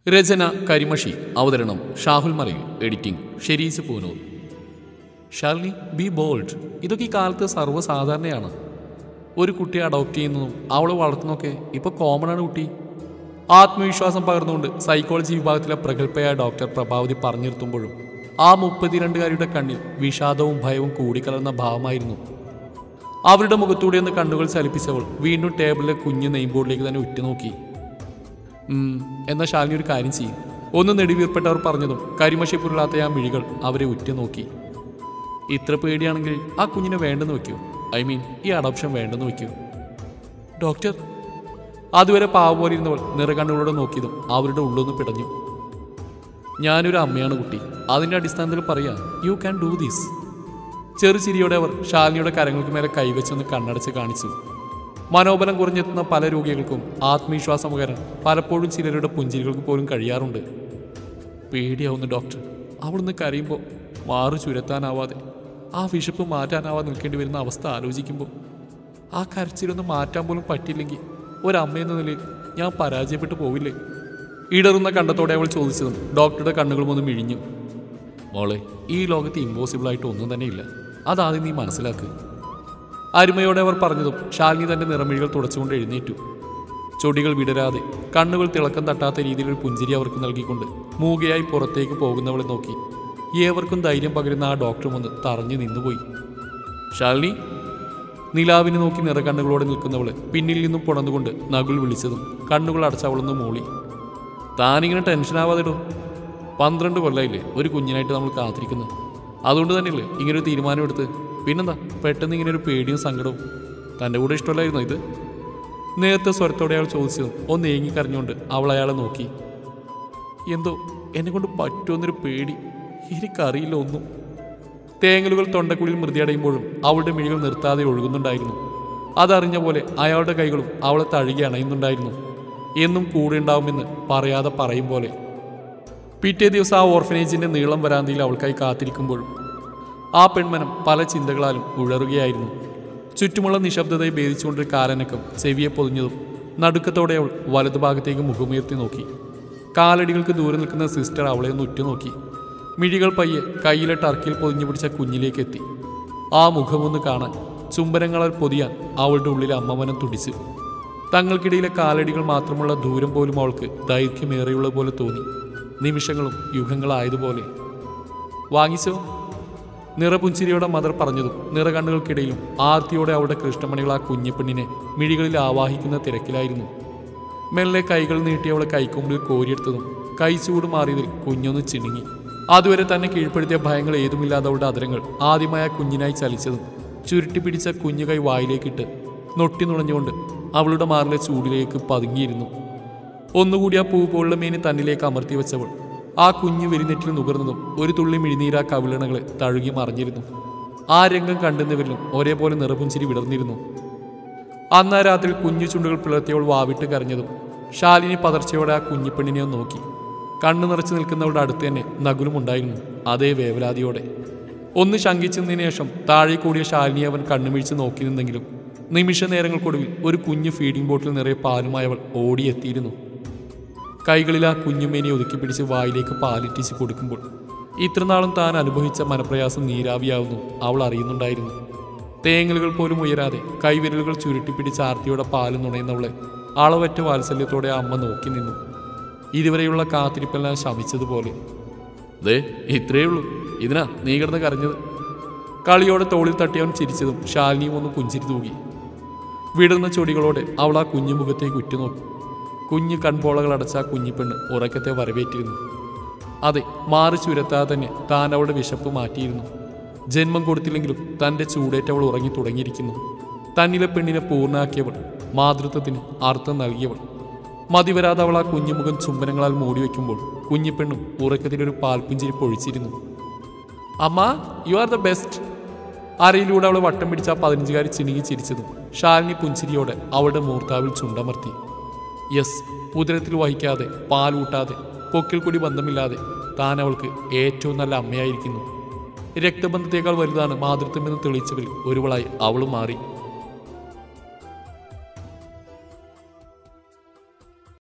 രചന കരിമഷി അവതരണം Shahul Malayil editing Sherees Poonoor Shalini B bold ഇതൊക്കെ ഈ കാലത്ത് സർവ്വസാധാരണയാണ് ഒരു കുട്ടിയെ അഡോപ്റ്റ് ചെയ്യുന്നതും അവളെ വളർത്തുന്നതൊക്കെ ഇപ്പോൾ കോമൺ ആണ് കുട്ടി ആത്മവിശ്വാസം പകർന്നുകൊണ്ട് സൈക്കോളജി വിഭാഗത്തിലെ പ്രഗത്ഭയായ ഡോക്ടർ പ്രഭാവതി പറഞ്ഞു നിർത്തുമ്പോഴും ആ മുപ്പത്തിരണ്ടുകാരിയുടെ കണ്ണിൽ വിഷാദവും ഭയവും കൂടിക്കലർന്ന ഭാവമായിരുന്നു അവരുടെ മുഖത്തൂടെ ഒന്ന് കണ്ണുകൾ ചലിപ്പിച്ചവൾ വീണ്ടും ടേബിളിലെ കുഞ്ഞു നെയിം ബോർഡിലേക്ക് തന്നെ ഉറ്റുനോക്കി ഉം, എന്നാ ശാലിനി ഒരു കാര്യം ചെയ്യും ഒന്ന് നെടുവീർപ്പെട്ടവർ പറഞ്ഞതും കരിമഷി പുരളാത്ത ആ മിഴികൾ അവരെ ഉറ്റുനോക്കി ഇത്ര പേടിയാണെങ്കിൽ ആ കുഞ്ഞിനെ വേണ്ടെന്ന് വെക്കൂ ഐ മീൻ ഈ അഡോപ്ഷൻ വേണ്ടെന്ന് വെക്കൂ ഡോക്ടർ അതുവരെ പാവ പോലെ ഇരുന്നവൾ നിറകണ്ണുകളോടെ നോക്കിയതും അവരുടെ ഉള്ളൊന്ന് പിടഞ്ഞു ഞാനൊരു അമ്മയാണ് കുട്ടി അതിൻ്റെ അടിസ്ഥാനത്തിൽ പറയാം യു ക്യാൻ ഡൂ ദിസ് ചെറുചിരിയോടെ അവർ ശാലിനിയുടെ കരങ്ങൾക്ക് മേലെ കൈവച്ചൊന്ന് കണ്ണടച്ച് കാണിച്ചു മനോബലം കുറഞ്ഞെത്തുന്ന പല രോഗികൾക്കും ആത്മവിശ്വാസം പകരാൻ പലപ്പോഴും ചിലരുടെ പുഞ്ചിരികൾക്ക് പോലും കഴിയാറുണ്ട് പേടിയാവുന്നു ഡോക്ടർ അവളൊന്ന് കരയുമ്പോൾ മാറു ചുരത്താനാവാതെ ആ വിശപ്പ് മാറ്റാനാവാതെ നിൽക്കേണ്ടി വരുന്ന അവസ്ഥ ആലോചിക്കുമ്പോൾ ആ കരച്ചിലൊന്ന് മാറ്റാൻ പോലും പറ്റിയില്ലെങ്കിൽ ഒരമ്മയെന്ന നിലയിൽ ഞാൻ പരാജയപ്പെട്ടു പോവില്ലേ ഇടറുന്ന കണ്ടത്തോടെ അവൾ ചോദിച്ചതും ഡോക്ടറുടെ കണ്ണുകളും ഒന്ന് മിഴിഞ്ഞു മോളെ ഈ ലോകത്ത് ഇമ്പോസിബിൾ ആയിട്ട് ഒന്നും തന്നെ ഇല്ല അതാദ്യം നീ മനസ്സിലാക്ക് അരുമയോടെ അവർ പറഞ്ഞതും ശാലിനി തന്റെ നിറമിഴികൾ തുടച്ചുകൊണ്ട് എഴുന്നേറ്റു ചൊടികൾ വിടരാതെ കണ്ണുകൾ തിളക്കം തട്ടാത്ത രീതിയിൽ ഒരു പുഞ്ചിരി അവർക്ക് നൽകിക്കൊണ്ട് മൂകയായി പുറത്തേക്ക് പോകുന്നവളെ നോക്കി ഏവർക്കും ധൈര്യം പകരുന്ന ആ ഡോക്ടറും ഒന്ന് തറഞ്ഞു നിന്നുപോയി ശാലിനി നിലാവിനെ നോക്കി നിറകണ്ണുകളോടെ നിൽക്കുന്നവള് പിന്നിൽ നിന്നും പുണർന്നുകൊണ്ട് നകുൽ വിളിച്ചതും കണ്ണുകൾ അടച്ചവളൊന്ന് മൂളി താനിങ്ങനെ ടെൻഷനാവാതെടോ പന്ത്രണ്ട് കൊല്ലമായില്ലേ ഒരു കുഞ്ഞിനായിട്ട് നമ്മൾ കാത്തിരിക്കുന്നത് അതുകൊണ്ട് തന്നെയല്ലേ ഇങ്ങനെ ഒരു തീരുമാനം എടുത്ത് പിന്നെന്താ പെട്ടെന്ന് ഇങ്ങനെ ഒരു പേടിയും സങ്കടവും തൻ്റെ കൂടെ ഇഷ്ടമല്ലായിരുന്നോ ഇത് നേരത്തെ സ്വരത്തോടെ അയാൾ ചോദിച്ചതും ഒന്ന് ഏങ്ങി കരഞ്ഞുകൊണ്ട് അവൾ അയാളെ നോക്കി എന്തോ എന്നെ കൊണ്ട് പറ്റുമെന്നൊരു പേടി എനിക്കറിയില്ല ഒന്നും തേങ്ങലുകൾ തൊണ്ടക്കുള്ളിൽ മൃതിയടയുമ്പോഴും അവളുടെ മിഴികൾ നിർത്താതെ ഒഴുകുന്നുണ്ടായിരുന്നു അതറിഞ്ഞ പോലെ അയാളുടെ കൈകളും അവളെ തഴുകി അണയുന്നുണ്ടായിരുന്നു എന്നും കൂടെ ഉണ്ടാവുമെന്ന് പറയാതെ പറയും പോലെ പിറ്റേ ദിവസം ആ ഓർഫനേജിന്റെ നീളം വരാന്തിയിൽ അവൾക്കായി കാത്തിരിക്കുമ്പോഴും ആ പെൺമനം പല ചിന്തകളാലും ഉഴറുകയായിരുന്നു ചുറ്റുമുള്ള നിശബ്ദതയെ ഭേദിച്ചുകൊണ്ടൊരു കാലനക്കം ചെവിയെ പൊതിഞ്ഞതും നടുക്കത്തോടെ അവൾ വലതുഭാഗത്തേക്ക് മുഖമുയർത്തി നോക്കി കാലടികൾക്ക് ദൂരെ നിൽക്കുന്ന സിസ്റ്റർ അവളെ ഒന്ന് ഉറ്റുനോക്കി മിഴികൾ പയ്യെ കയ്യിലെ ടർക്കിൽ പൊതിഞ്ഞു പിടിച്ച കുഞ്ഞിലേക്ക് എത്തി ആ മുഖമൊന്ന് കാണാൻ ചുംബനങ്ങളാൽ പൊതിയാൻ അവളുടെ ഉള്ളിലെ അമ്മമനം തുടിച്ചു തങ്ങൾക്കിടയിലെ കാലടികൾ മാത്രമുള്ള ദൂരം പോലും അവൾക്ക് ദൈർഘ്യമേറെയുള്ള പോലെ തോന്നി നിമിഷങ്ങളും യുഗങ്ങളായതുപോലെ വാങ്ങിച്ചോ നിറപുഞ്ചിരിയോടെ മദർ പറഞ്ഞതും നിറകണ്ണുകൾക്കിടയിലും ആർത്തിയോടെ അവളുടെ കൃഷ്ണമണികൾ ആ കുഞ്ഞിപ്പെണ്ണിനെ മിഴികളിൽ ആവാഹിക്കുന്ന തിരക്കിലായിരുന്നു മെല്ലെ കൈകൾ നീട്ടി അവളെ കൈക്കൊമ്പിൽ കോരിയെടുത്തതും കൈ ചൂട് മാറിയതിൽ കുഞ്ഞൊന്ന് ചിണുങ്ങി അതുവരെ തന്നെ കീഴ്പ്പെടുത്തിയ ഭയങ്ങൾ ഏതുമില്ലാതെ അവളുടെ അതരങ്ങൾ ആദ്യമായ കുഞ്ഞിനായി ചലിച്ചതും ചുരുട്ടി പിടിച്ച കുഞ്ഞു കൈ വായിലേക്കിട്ട് നൊട്ടി നുണഞ്ഞുകൊണ്ട് അവളുടെ മാറിലെ ചൂടിലേക്ക് പതുങ്ങിയിരുന്നു ഒന്നുകൂടി ആ പൂ പോലുള്ള മേനി തന്നിലേക്ക് അമർത്തി വെച്ചവൾ ആ കുഞ്ഞു വെരിനെറ്റിൽ നുകർന്നതും ഒരു തുള്ളി മിഴിനീരാ കവിളണകളെ തഴുകി മറിഞ്ഞിരുന്നു ആ രംഗം കണ്ടുന്നവരിലും ഒരേപോലെ നിറപുഞ്ചിരി വിടർന്നിരുന്നു അന്നാ രാത്രി കുഞ്ഞു ചുണ്ടുകൾ പിളർത്തിയവൾ വാവിട്ട് കരഞ്ഞതും ശാലിനി പതർച്ചയോടെ ആ കുഞ്ഞിപ്പെണ്ണിനെ ഒന്ന് നോക്കി കണ്ണു നിറച്ചു നിൽക്കുന്നവളുടെ അടുത്ത് തന്നെ നകുലും ഉണ്ടായിരുന്നു അതേ വേവലാതിയോടെ ഒന്ന് ശങ്കിച്ചതിന് ശേഷം താഴെ കൂടിയ ശാലിനിയെ അവൻ കണ്ണുമിഴിച്ച് നോക്കി നിന്നെങ്കിലും നിമിഷ നേരങ്ങൾക്കൊടുവിൽ ഒരു കുഞ്ഞു ഫീഡിംഗ് ബോട്ടിൽ നിറയെ പാലുമായി അവൾ ഓടിയെത്തിയിരുന്നു കൈകളിൽ ആ കുഞ്ഞുമേനെ ഒതുക്കി പിടിച്ച് വായിലേക്ക് പാലിറ്റിച്ച് കൊടുക്കുമ്പോൾ ഇത്രനാളും താൻ അനുഭവിച്ച മനപ്രയാസം നീരാവിയാവുന്നു അവൾ അറിയുന്നുണ്ടായിരുന്നു തേങ്ങലുകൾ പോലും ഉയരാതെ കൈവിരലുകൾ ചുരുട്ടിപ്പിടിച്ച് ആർത്തിയോടെ പാല് നുണയുന്നവളെ അളവറ്റ വാത്സല്യത്തോടെ ആ അമ്മ നോക്കി നിന്നു ഇതുവരെയുള്ള കാത്തിരിപ്പെല്ലാം ശമിച്ചതുപോലെ ദേ ഇത്രയേ ഉള്ളൂ ഇതിനാ നീ കിടന്ന് കരഞ്ഞത് കളിയോടെ തോളിൽ തട്ടിയവൻ ചിരിച്ചതും ശാലിനിയും ഒന്ന് പുഞ്ചിരി തൂകി വിടുന്ന ചൊടികളോടെ അവൾ ആ കുഞ്ഞു മുഖത്തേക്ക് ഉറ്റുനോക്കി കുഞ്ഞു കൺപോളകൾ അടച്ച ആ കുഞ്ഞിപ്പെണ്ണ് ഉറക്കത്തെ വരവേറ്റിരുന്നു അതെ മാറി ചുരത്താതെ തന്നെ താൻ അവളുടെ വിശപ്പ് മാറ്റിയിരുന്നു ജന്മം കൊടുത്തില്ലെങ്കിലും തൻ്റെ ചൂടേറ്റവൾ ഉറങ്ങി തുടങ്ങിയിരിക്കുന്നു തന്നിലെ പെണ്ണിനെ പൂർണ്ണാക്കിയവൾ മാതൃത്വത്തിന് അർത്ഥം നൽകിയവൾ മതിവരാതെ അവൾ ആ കുഞ്ഞുമുഖം ചുംബനങ്ങളാൽ മൂടിവെക്കുമ്പോൾ കുഞ്ഞിപ്പെണ്ണും ഉറക്കത്തിലൊരു പാൽപ്പിഞ്ചിരി പൊഴിച്ചിരുന്നു അമ്മ യു ആർ ദ ബെസ്റ്റ് അരയിലൂടെ അവളെ വട്ടം പിടിച്ച ആ പതിനഞ്ചുകാരി ചിണുങ്ങി ചിരിച്ചതും ശാലിനി പുഞ്ചിരിയോടെ അവളുടെ മൂർത്താവിൽ ചുണ്ടമർത്തി യെസ് ഉദരത്തിൽ വഹിക്കാതെ പാലൂട്ടാതെ പൊക്കിൽ കൂടി ബന്ധമില്ലാതെ താൻ അവൾക്ക് ഏറ്റവും നല്ല അമ്മയായിരിക്കുന്നു രക്തബന്ധത്തേക്കാൾ വലുതാണ് മാതൃത്വമെന്ന് തെളിയിച്ചവരിൽ ഒരുവളായി അവളും മാറി